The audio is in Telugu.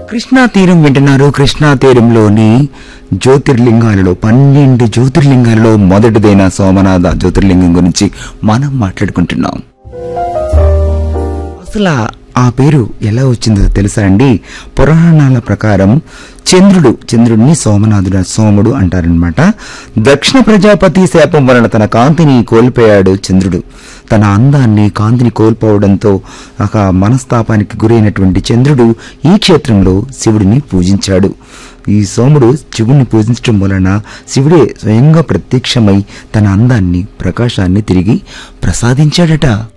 కృష్ణా తీరం వింటున్నారు కృష్ణా తీరంలోని జ్యోతిర్లింగాలలో పన్నెండు జ్యోతిర్లింగాలలో మొదటిదైన సోమనాథ జ్యోతిర్లింగం గురించి మనం మాట్లాడుకుంటున్నాం అసలు ఆ- ఆ పేరు ఎలా వచ్చిందో తెలుసా అండి పురాణాల ప్రకారం చంద్రుడు చంద్రుడిని సోమనాథుడు సోముడు అంటారనమాట దక్షిణ ప్రజాపతి శాపం వలన తన కాంతిని కోల్పోయాడు చంద్రుడు తన అందాన్ని కాంతిని కోల్పోవడంతో ఒక మనస్తాపానికి గురైనటువంటి చంద్రుడు ఈ క్షేత్రంలో శివుడిని పూజించాడు ఈ సోముడు శివుణ్ణి పూజించడం వలన శివుడే స్వయంగా ప్రత్యక్షమై తన అందాన్ని ప్రకాశాన్ని తిరిగి ప్రసాదించాడట